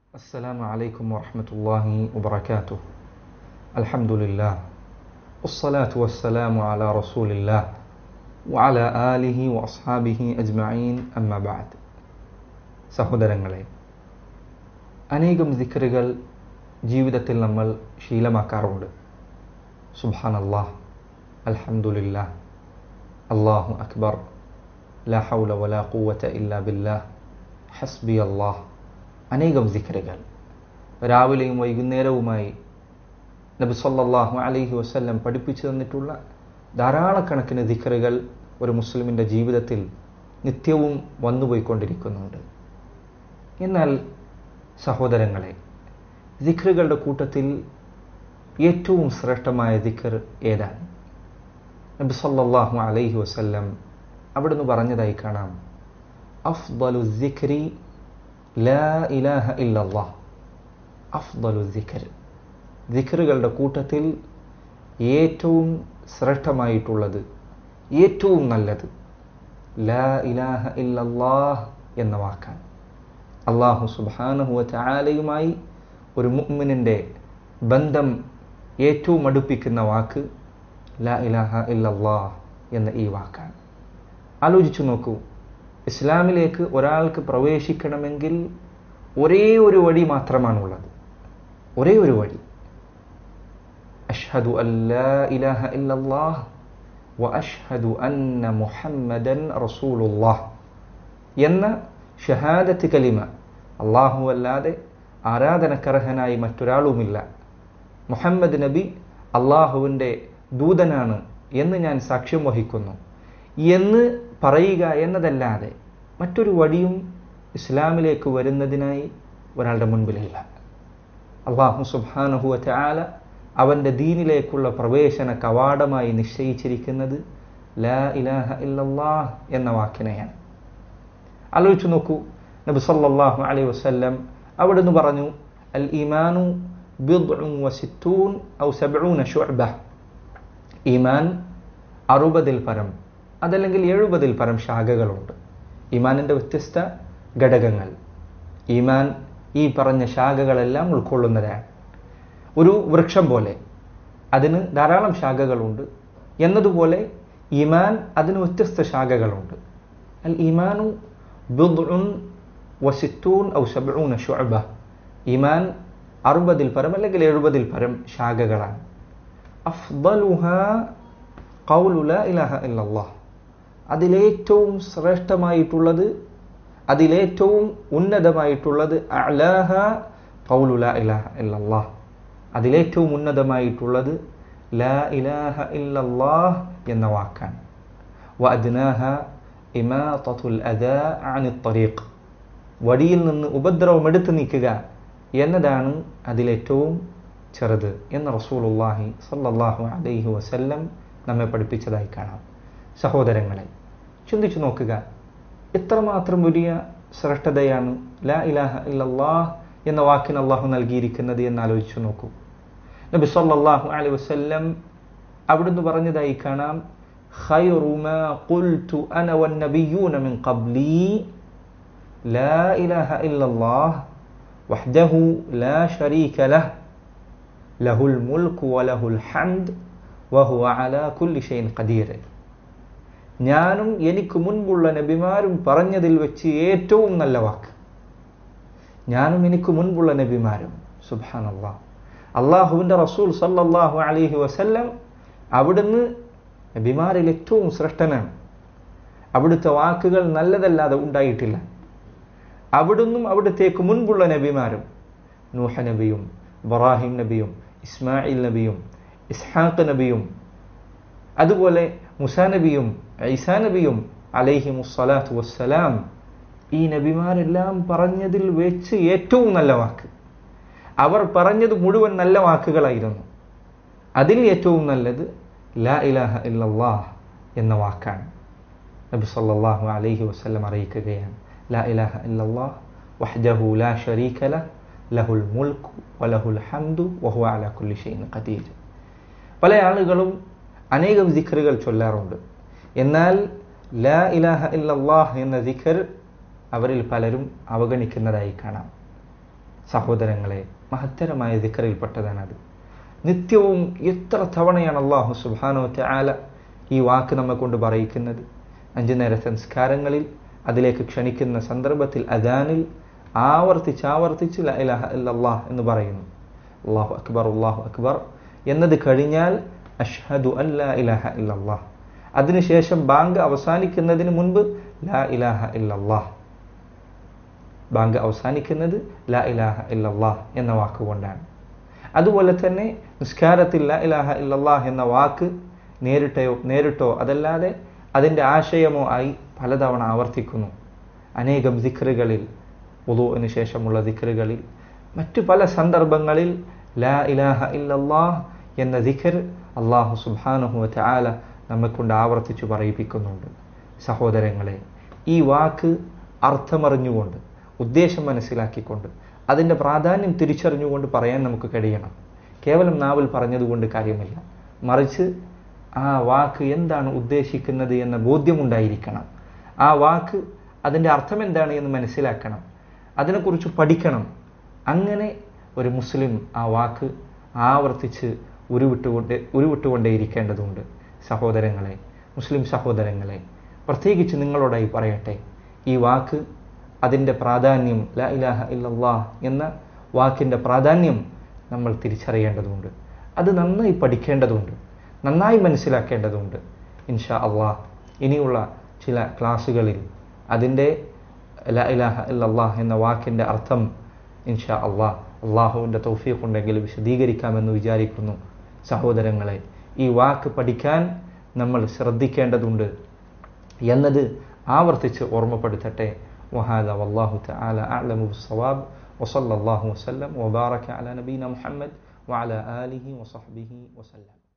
السلام عليكم ورحمة الله وبركاته الحمد لله والصلاة والسلام على رسول الله وعلى آله وأصحابه أجمعين أما بعد സഹോദരങ്ങളെ അനേകം ദിക്കറുകൾ ജീവിതത്തിൽ നമ്മൾ ശീലമാക്കാറുണ്ട് സുബാൻ അള്ളാഹ് അൽഹംദുലില്ലാ അള്ളാഹു അക്ബർ ലാ ഹൗല വലാ ഖുവത ഇല്ലാ ബില്ലാഹ് ഹസ്ബി അള്ളാഹ് അനേകം ദിക്കറുകൾ രാവിലെയും വൈകുന്നേരവുമായി നബി സല്ലല്ലാഹു അലൈഹി വസല്ലം പഠിപ്പിച്ചു തന്നിട്ടുള്ള ധാരാളക്കണക്കിന് ദിക്കറുകൾ ഒരു മുസ്ലിമിൻ്റെ ജീവിതത്തിൽ നിത്യവും വന്നുപോയിക്കൊണ്ടിരിക്കുന്നുണ്ട് എന്നാൽ സഹോദരങ്ങളെ ദിക്റുകളുടെ കൂട്ടത്തിൽ ഏറ്റവും ശ്രേഷ്ഠമായ ദിക്കർ ഏതാണ് നബി സല്ലല്ലാഹു അലൈഹി വസല്ലം അവിടുന്ന് പറഞ്ഞതായി കാണാം അഫ്ദലു ദിക്രി ലാ ഇലാഹ ഇല്ലല്ലാഹ് അഫ്ദലു ദിക്ർ ദിക്റുകളുടെ കൂട്ടത്തിൽ ഏറ്റവും ശ്രേഷ്ഠമായിട്ടുള്ളത് ഏറ്റവും നല്ലത് ലാ ഇലാഹ ഇല്ലല്ലാഹ് എന്ന വാക്കാണ് അള്ളാഹു സുബാനഹുവ ചാലയുമായി ഒരു മുഅ്മിനിൻ്റെ ബന്ധം ഏറ്റവും അടുപ്പിക്കുന്ന വാക്ക് ലാ ഇലാഹ ഇല്ലല്ലാഹ് എന്ന ഈ വാക്കാണ് ആലോചിച്ചു നോക്കൂ ഇസ്ലാമിലേക്ക് ഒരാൾക്ക് പ്രവേശിക്കണമെങ്കിൽ ഒരേ ഒരു വഴി മാത്രമാണുള്ളത് ഒരേ ഒരു വഴി അഷ്ഹദു അല്ലാ ഇലാഹ ഇല്ലല്ലാഹ് വ അഷ്ഹദു അന്ന മുഹമ്മദൻ റസൂലുള്ളാഹ് എന്ന ഷഹാദത്ത് കലിമ അള്ളാഹു അല്ലാതെ ആരാധനക്കർഹനായി മറ്റൊരാളുമില്ല മുഹമ്മദ് നബി അള്ളാഹുവിൻ്റെ ദൂതനാണ് എന്ന് ഞാൻ സാക്ഷ്യം വഹിക്കുന്നു എന്ന് പറയുക എന്നതല്ലാതെ മറ്റൊരു വഴിയും ഇസ്ലാമിലേക്ക് വരുന്നതിനായി ഒരാളുടെ മുൻപിലില്ല അള്ളാഹു സുബാനുഹുവ ആല അവൻ്റെ ദീനിലേക്കുള്ള പ്രവേശന കവാടമായി നിശ്ചയിച്ചിരിക്കുന്നത് ലാ ഇലാഹ ഇല്ലല്ലാഹ് എന്ന വാക്കിനെയാണ് ആലോചിച്ചു നോക്കൂ നബി സല്ലല്ലാഹു അലൈഹി വസല്ലം അവിടുന്ന് പറഞ്ഞു അൽ ഈമാനു ബിദ്ഉൻ വസിത്തൂൻ ഔ സബ്ഊന ശുഅബ ഈമാൻ അറുപതിൽ പരം അതല്ലെങ്കിൽ എഴുപതിൽ പരം ശാഖകളുണ്ട് ഈമാനിൻ്റെ വ്യത്യസ്ത ഘടകങ്ങൾ ഈമാൻ ഈ പറഞ്ഞ ശാഖകളെല്ലാം ഉൾക്കൊള്ളുന്നതാണ് ഒരു വൃക്ഷം പോലെ അതിന് ധാരാളം ശാഖകളുണ്ട് എന്നതുപോലെ ഈമാൻ അതിന് വ്യത്യസ്ത ശാഖകളുണ്ട് അൽ ഈമാനു ബിദ്ഉൻ വസിത്തൂൻ ഔ സബ്ഊന ശുഅബ ഈമാൻ അറുപതിൽ പരം അല്ലെങ്കിൽ എഴുപതിൽ പരം ശാഖകളാണ് അഫ്ദലുഹ ഖൗലു ലാ ഇലാഹ ഇല്ലല്ലാഹ് അതിലേറ്റവും ശ്രേഷ്ഠമായിട്ടുള്ളത് അതിലേറ്റവും ഉന്നതമായിട്ടുള്ളത് അലാഹ ഖൗലു ലാ ഇലാഹ ഇല്ലല്ലാഹ് അതിലേറ്റവും ഉന്നതമായിട്ടുള്ളത് ലാ ഇലാഹ ഇല്ലല്ലാഹ് എന്ന വാക്കാണ് വ അദ്നാഹ ഇമാതത്തുൽ അദാ അനി ത്വരീഖ് വടിയിൽ നിന്ന് ഉപദ്രവം എടുത്തു നീക്കുക എന്നതാണ് അതിലേറ്റവും ചെറുത് എന്ന് റസൂലുള്ളാഹി സല്ലല്ലാഹു അലൈഹി വസല്ലം നമ്മെ പഠിപ്പിച്ചതായി കാണാം സഹോദരങ്ങളെ ചിന്തിച്ചു നോക്കുക എത്രമാത്രം വലിയ ശ്രേഷ്ഠതയാണ് ലാ ഇലാഹ ഇല്ലല്ലാഹ് എന്ന വാക്കിന് അള്ളാഹു നൽകിയിരിക്കുന്നത് എന്ന് ആലോചിച്ചു നോക്കൂ നബി സല്ലല്ലാഹു അലൈഹി വസല്ലം അവിടുന്ന് പറഞ്ഞതായി കാണാം خير ما قلت أنا والنبيون من قبلي لا إله إلا الله وحده لا شريك له له الملك وله الحمد وهو على كل شيء قدير ഞാനും എനിക്ക് മുൻപുള്ള നബിമാരും പറഞ്ഞതിൽ വെച്ച് ഏറ്റവും നല്ല വാക്ക് ഞാനും എനിക്ക് മുൻപുള്ള നബിമാരും സുബാനല്ലാ അള്ളാഹുവിൻ്റെ റസൂൽ സല്ലല്ലാഹു അലൈഹി വസല്ലം അവിടുന്ന് നബിമാരിൽ ഏറ്റവും ശ്രേഷ്ഠനാണ് അവിടുത്തെ വാക്കുകൾ നല്ലതല്ലാതെ ഉണ്ടായിട്ടില്ല അവിടുന്നും അവിടുത്തേക്ക് മുൻപുള്ള നബിമാരും നൂഹ നബിയും ഇബ്രാഹിം നബിയും ഇസ്മായിൽ നബിയും ഇസ്ഹാഖ് നബിയും അതുപോലെ മുസാ നബിയും ഐസാ നബിയും അലൈഹി മുസ്സലാത്തു വസ്സലാം ഈ നബിമാരെല്ലാം പറഞ്ഞതിൽ വെച്ച് ഏറ്റവും നല്ല വാക്ക് അവർ പറഞ്ഞത് മുഴുവൻ നല്ല വാക്കുകളായിരുന്നു അതിൽ ഏറ്റവും നല്ലത് ലാ ഇലാഹ ഇല്ലല്ലാഹ് എന്ന വാക്കാണ് നബി സല്ലല്ലാഹു അലൈഹി വസല്ലം അറിയിക്കുകയാണ് ലാ ഇലാഹ ഇല്ലല്ലാഹ് വഹ്ദഹു ലാ ശരീക ലഹ് ലഹുൽ മുൽക്കു വലഹുൽ ഹംദു വഹുവ അലാ കുല്ലി ഷൈഇൻ ഖദീർ പല ആളുകളും അനേകം ദിക്റുകൾ ചൊല്ലാറുണ്ട് എന്നാൽ ലാ ഇലാഹ ഇല്ലല്ലാഹ് എന്ന ദിഖർ അവരിൽ പലരും അവഗണിക്കുന്നതായി കാണാം സഹോദരങ്ങളെ മഹത്തരമായ ദിക്കറിൽപ്പെട്ടതാണത് നിത്യവും എത്ര തവണയാണ് അള്ളാഹു സുബാനോ ആല ഈ വാക്ക് നമ്മെ കൊണ്ട് പറയിക്കുന്നത് അഞ്ചു നേര സംസ്കാരങ്ങളിൽ അതിലേക്ക് ക്ഷണിക്കുന്ന സന്ദർഭത്തിൽ അദാനിൽ ആവർത്തിച്ച് ആവർത്തിച്ച് ല ഇലാഹ ഇല്ലല്ലാഹ് എന്ന് പറയുന്നു അള്ളാഹു അക്ബർ അള്ളാഹു അക്ബർ എന്നത് കഴിഞ്ഞാൽ അഷ്ഹദു അല്ലാ ഇലാഹ ഇല്ലല്ലാഹ് അതിനുശേഷം ബാങ്ക് അവസാനിക്കുന്നതിന് മുൻപ് ലാ ഇലാഹ ഇല്ലല്ലാഹ് ബാങ്ക് അവസാനിക്കുന്നത് ലാ ഇലാഹ ഇല്ലല്ലാഹ് എന്ന വാക്കുകൊണ്ടാണ് അതുപോലെ തന്നെ നിസ്കാരത്തിൽ ലാ ഇലാഹ ഇല്ലല്ലാഹ് എന്ന വാക്ക് നേരിട്ടോ നേരിട്ടോ അതല്ലാതെ അതിൻ്റെ ആശയമോ ആയി പലതവണ ആവർത്തിക്കുന്നു അനേകം ദിക്റുകളിൽ ഉദുവിന് ശേഷമുള്ള ദിക്റുകളിൽ മറ്റു പല സന്ദർഭങ്ങളിൽ ലാ ഇലാഹ ഇല്ലല്ലാഹ് എന്ന ദിഖർ അള്ളാഹു സുബാനുഹു ആല നമ്മെക്കൊണ്ട് ആവർത്തിച്ചു പറയിപ്പിക്കുന്നുണ്ട് സഹോദരങ്ങളെ ഈ വാക്ക് അർത്ഥമറിഞ്ഞുകൊണ്ട് ഉദ്ദേശം മനസ്സിലാക്കിക്കൊണ്ട് അതിൻ്റെ പ്രാധാന്യം തിരിച്ചറിഞ്ഞുകൊണ്ട് പറയാൻ നമുക്ക് കഴിയണം കേവലം നാവിൽ പറഞ്ഞതുകൊണ്ട് കാര്യമില്ല മറിച്ച് ആ വാക്ക് എന്താണ് ഉദ്ദേശിക്കുന്നത് എന്ന ബോധ്യമുണ്ടായിരിക്കണം ആ വാക്ക് അതിൻ്റെ അർത്ഥം എന്താണ് എന്ന് മനസ്സിലാക്കണം അതിനെക്കുറിച്ച് പഠിക്കണം അങ്ങനെ ഒരു മുസ്ലിം ആ വാക്ക് ആവർത്തിച്ച് ഉരുവിട്ടുകൊണ്ട് ഉരുവിട്ടുകൊണ്ടേയിരിക്കേണ്ടതുണ്ട് സഹോദരങ്ങളെ മുസ്ലിം സഹോദരങ്ങളെ പ്രത്യേകിച്ച് നിങ്ങളോടായി പറയട്ടെ ഈ വാക്ക് അതിൻ്റെ പ്രാധാന്യം ലാ ഇലാഹ ഇല്ലല്ലാഹ് എന്ന വാക്കിൻ്റെ പ്രാധാന്യം നമ്മൾ തിരിച്ചറിയേണ്ടതുണ്ട് അത് നന്നായി പഠിക്കേണ്ടതുണ്ട് നന്നായി മനസ്സിലാക്കേണ്ടതുണ്ട് ഇൻഷാ അള്ളാഹ് ഇനിയുള്ള ചില ക്ലാസ്സുകളിൽ അതിൻ്റെ ലാ ഇലാഹ ഇല്ലല്ലാഹ് എന്ന വാക്കിൻ്റെ അർത്ഥം ഇൻഷാ അള്ളാഹ് അള്ളാഹുവിൻ്റെ തൗഫീഖ് ഉണ്ടെങ്കിൽ വിശദീകരിക്കാമെന്ന് വിചാരിക്കുന്നു സഹോദരങ്ങളെ ഈ വാക്ക് പഠിക്കാൻ നമ്മൾ ശ്രദ്ധിക്കേണ്ടതുണ്ട് എന്നത് ആവർത്തിച്ച് ഓർമ്മപ്പെടുത്തട്ടെ وهذا والله تعالى أعلم بالصواب وصلى الله وسلم وبارك على نبينا محمد وعلى آله وصحبه وسلم